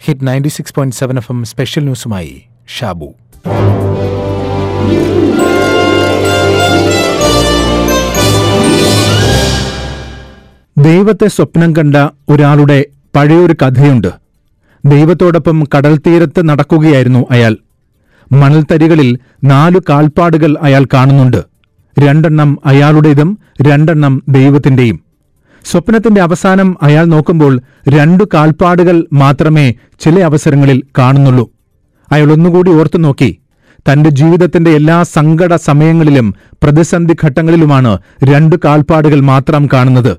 hit ninety six point seven F M special ന്യൂസുമായി ഷാബു ദൈവത്തെ സ്വപ്നം കണ്ട ഒരാളുടെ പഴയൊരു കഥയുണ്ട് ദൈവത്തോടൊപ്പം കടൽ തീരത്ത് നടക്കുകയായിരുന്നു അയാൾ മണൽത്തരികളിൽ നാലു കാൽപ്പാടുകൾ അയാൾ കാണുന്നുണ്ട് രണ്ടെണ്ണം അയാളുടേതും രണ്ടെണ്ണം ദൈവത്തിന്റെയും സ്വപ്നത്തിന്റെ അവസാനം അയാൾ നോക്കുമ്പോൾ രണ്ടു കാൽപ്പാടുകൾ മാത്രമേ ചില അവസരങ്ങളിൽ കാണുന്നുള്ളൂ അയാൾ ഒന്നുകൂടി ഓർത്തു നോക്കി തന്റെ ജീവിതത്തിന്റെ എല്ലാ സങ്കട സമയങ്ങളിലും പ്രതിസന്ധി ഘട്ടങ്ങളിലുമാണ് രണ്ടു കാൽപ്പാടുകൾ മാത്രം കാണുന്നത്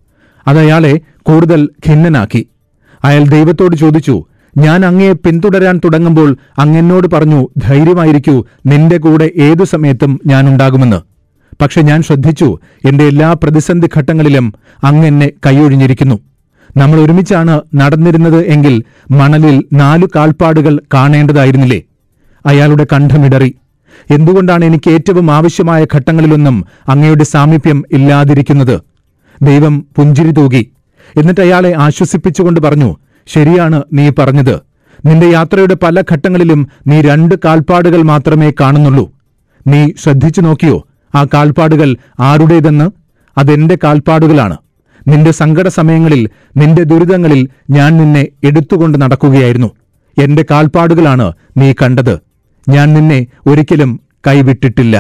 അതയാളെ കൂടുതൽ ഖിന്നനാക്കി അയാൾ ദൈവത്തോട് ചോദിച്ചു ഞാൻ അങ്ങയെ പിന്തുടരാൻ തുടങ്ങുമ്പോൾ അങ്ങെന്നോട് പറഞ്ഞു ധൈര്യമായിരിക്കൂ നിന്റെ കൂടെ ഏതു സമയത്തും ഞാനുണ്ടാകുമെന്ന് പക്ഷെ ഞാൻ ശ്രദ്ധിച്ചു എന്റെ എല്ലാ പ്രതിസന്ധി ഘട്ടങ്ങളിലും അങ്ങെന്നെ കൈയൊഴിഞ്ഞിരിക്കുന്നു നമ്മൾ ഒരുമിച്ചാണ് നടന്നിരുന്നത് എങ്കിൽ മണലിൽ നാലു കാൽപ്പാടുകൾ കാണേണ്ടതായിരുന്നില്ലേ അയാളുടെ കണ്ഠമിടറി എന്തുകൊണ്ടാണ് എനിക്ക് ഏറ്റവും ആവശ്യമായ ഘട്ടങ്ങളിലൊന്നും അങ്ങയുടെ സാമീപ്യം ഇല്ലാതിരിക്കുന്നത് ദൈവം പുഞ്ചിരി തൂകി എന്നിട്ട് അയാളെ ആശ്വസിപ്പിച്ചുകൊണ്ട് പറഞ്ഞു ശരിയാണ് നീ പറഞ്ഞത് നിന്റെ യാത്രയുടെ പല ഘട്ടങ്ങളിലും നീ രണ്ട് കാൽപ്പാടുകൾ മാത്രമേ കാണുന്നുള്ളൂ നീ ശ്രദ്ധിച്ചു നോക്കിയോ ആ കാൽപ്പാടുകൾ ആരുടേതെന്ന് അതെന്റെ കാൽപ്പാടുകളാണ് നിന്റെ സങ്കട സമയങ്ങളിൽ നിന്റെ ദുരിതങ്ങളിൽ ഞാൻ നിന്നെ എടുത്തുകൊണ്ട് നടക്കുകയായിരുന്നു എന്റെ കാൽപ്പാടുകളാണ് നീ കണ്ടത് ഞാൻ നിന്നെ ഒരിക്കലും കൈവിട്ടിട്ടില്ല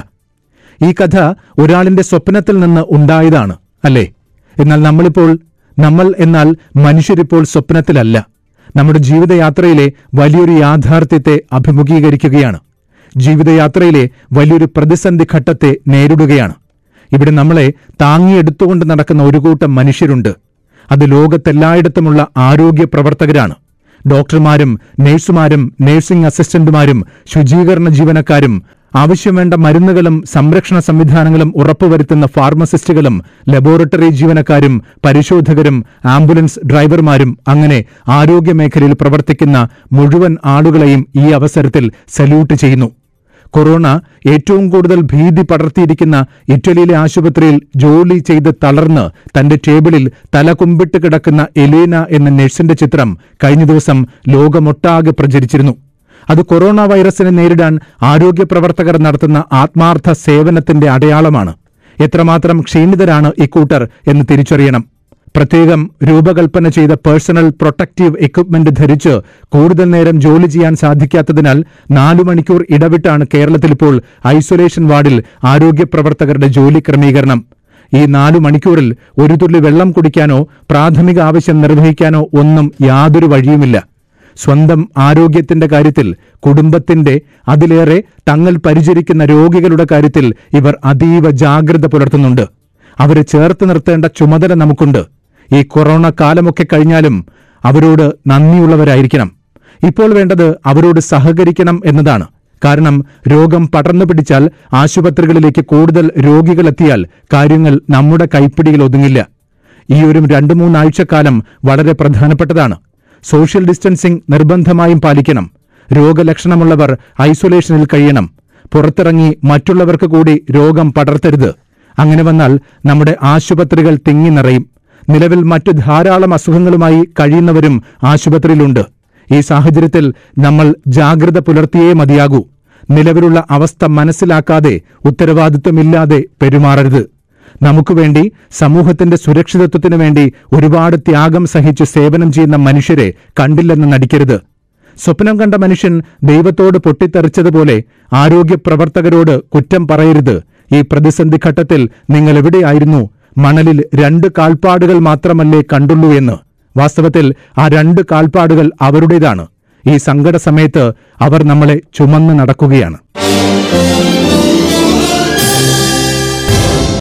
ഈ കഥ ഒരാളിന്റെ സ്വപ്നത്തിൽ നിന്ന് ഉണ്ടായതാണ് അല്ലേ എന്നാൽ നമ്മളിപ്പോൾ നമ്മൾ എന്നാൽ മനുഷ്യരിപ്പോൾ സ്വപ്നത്തിലല്ല നമ്മുടെ ജീവിതയാത്രയിലെ വലിയൊരു യാഥാർത്ഥ്യത്തെ അഭിമുഖീകരിക്കുകയാണ് ജീവിതയാത്രയിലെ വലിയൊരു പ്രതിസന്ധി ഘട്ടത്തെ നേരിടുകയാണ് ഇവിടെ നമ്മളെ താങ്ങിയെടുത്തുകൊണ്ട് നടക്കുന്ന ഒരു കൂട്ടം മനുഷ്യരുണ്ട് അത് ലോകത്തെല്ലായിടത്തുമുള്ള ആരോഗ്യ പ്രവർത്തകരാണ് ഡോക്ടർമാരും നഴ്സുമാരും നഴ്സിംഗ് അസിസ്റ്റന്റുമാരും ശുചീകരണ ജീവനക്കാരും ആവശ്യം വേണ്ട മരുന്നുകളും സംരക്ഷണ സംവിധാനങ്ങളും ഉറപ്പുവരുത്തുന്ന ഫാർമസിസ്റ്റുകളും ലബോറട്ടറി ജീവനക്കാരും പരിശോധകരും ആംബുലൻസ് ഡ്രൈവർമാരും അങ്ങനെ ആരോഗ്യമേഖലയിൽ പ്രവർത്തിക്കുന്ന മുഴുവൻ ആളുകളെയും ഈ അവസരത്തിൽ സല്യൂട്ട് ചെയ്യുന്നു കൊറോണ ഏറ്റവും കൂടുതൽ ഭീതി പടർത്തിയിരിക്കുന്ന ഇറ്റലിയിലെ ആശുപത്രിയിൽ ജോലി ചെയ്ത് തളർന്ന് തന്റെ ടേബിളിൽ തല കുമ്പിട്ട് കിടക്കുന്ന എലേന എന്ന നഴ്സിന്റെ ചിത്രം കഴിഞ്ഞ ദിവസം ലോകമൊട്ടാകെ പ്രചരിച്ചിരുന്നു അത് കൊറോണ വൈറസിനെ നേരിടാൻ ആരോഗ്യ പ്രവർത്തകർ നടത്തുന്ന ആത്മാർത്ഥ സേവനത്തിന്റെ അടയാളമാണ് എത്രമാത്രം ക്ഷീണിതരാണ് ഇക്കൂട്ടർ എന്ന് തിരിച്ചറിയണം പ്രത്യേകം രൂപകൽപ്പന ചെയ്ത പേഴ്സണൽ പ്രൊട്ടക്റ്റീവ് എക്വിപ്മെന്റ് ധരിച്ച് കൂടുതൽ നേരം ജോലി ചെയ്യാൻ സാധിക്കാത്തതിനാൽ നാലു മണിക്കൂർ ഇടവിട്ടാണ് കേരളത്തിലിപ്പോൾ ഐസൊലേഷൻ വാർഡിൽ ആരോഗ്യ പ്രവർത്തകരുടെ ജോലി ക്രമീകരണം ഈ നാലു മണിക്കൂറിൽ ഒരു തുള്ളി വെള്ളം കുടിക്കാനോ പ്രാഥമിക ആവശ്യം നിർവഹിക്കാനോ ഒന്നും യാതൊരു വഴിയുമില്ല സ്വന്തം ആരോഗ്യത്തിന്റെ കാര്യത്തിൽ കുടുംബത്തിന്റെ അതിലേറെ തങ്ങൾ പരിചരിക്കുന്ന രോഗികളുടെ കാര്യത്തിൽ ഇവർ അതീവ ജാഗ്രത പുലർത്തുന്നുണ്ട് അവരെ ചേർത്ത് നിർത്തേണ്ട ചുമതല നമുക്കുണ്ട് ഈ കൊറോണ കാലമൊക്കെ കഴിഞ്ഞാലും അവരോട് നന്ദിയുള്ളവരായിരിക്കണം ഇപ്പോൾ വേണ്ടത് അവരോട് സഹകരിക്കണം എന്നതാണ് കാരണം രോഗം പടർന്നു പിടിച്ചാൽ ആശുപത്രികളിലേക്ക് കൂടുതൽ രോഗികളെത്തിയാൽ കാര്യങ്ങൾ നമ്മുടെ കൈപ്പിടിയിൽ ഒതുങ്ങില്ല ഈ ഒരു രണ്ടു മൂന്നാഴ്ചക്കാലം വളരെ പ്രധാനപ്പെട്ടതാണ് സോഷ്യൽ ഡിസ്റ്റൻസിംഗ് നിർബന്ധമായും പാലിക്കണം രോഗലക്ഷണമുള്ളവർ ഐസൊലേഷനിൽ കഴിയണം പുറത്തിറങ്ങി മറ്റുള്ളവർക്ക് കൂടി രോഗം പടർത്തരുത് അങ്ങനെ വന്നാൽ നമ്മുടെ ആശുപത്രികൾ തിങ്ങി നിറയും നിലവിൽ മറ്റു ധാരാളം അസുഖങ്ങളുമായി കഴിയുന്നവരും ആശുപത്രിയിലുണ്ട് ഈ സാഹചര്യത്തിൽ നമ്മൾ ജാഗ്രത പുലർത്തിയേ മതിയാകൂ നിലവിലുള്ള അവസ്ഥ മനസ്സിലാക്കാതെ ഉത്തരവാദിത്വമില്ലാതെ പെരുമാറരുത് നമുക്ക് വേണ്ടി സമൂഹത്തിന്റെ സുരക്ഷിതത്വത്തിനു വേണ്ടി ഒരുപാട് ത്യാഗം സഹിച്ച് സേവനം ചെയ്യുന്ന മനുഷ്യരെ കണ്ടില്ലെന്ന് നടിക്കരുത് സ്വപ്നം കണ്ട മനുഷ്യൻ ദൈവത്തോട് പൊട്ടിത്തെറിച്ചതുപോലെ ആരോഗ്യ പ്രവർത്തകരോട് കുറ്റം പറയരുത് ഈ പ്രതിസന്ധി ഘട്ടത്തിൽ നിങ്ങൾ എവിടെയായിരുന്നു മണലിൽ രണ്ട് കാൽപ്പാടുകൾ മാത്രമല്ലേ കണ്ടുള്ളൂ എന്ന് വാസ്തവത്തിൽ ആ രണ്ട് കാൽപ്പാടുകൾ അവരുടേതാണ് ഈ സങ്കട സമയത്ത് അവർ നമ്മളെ ചുമന്ന് നടക്കുകയാണ്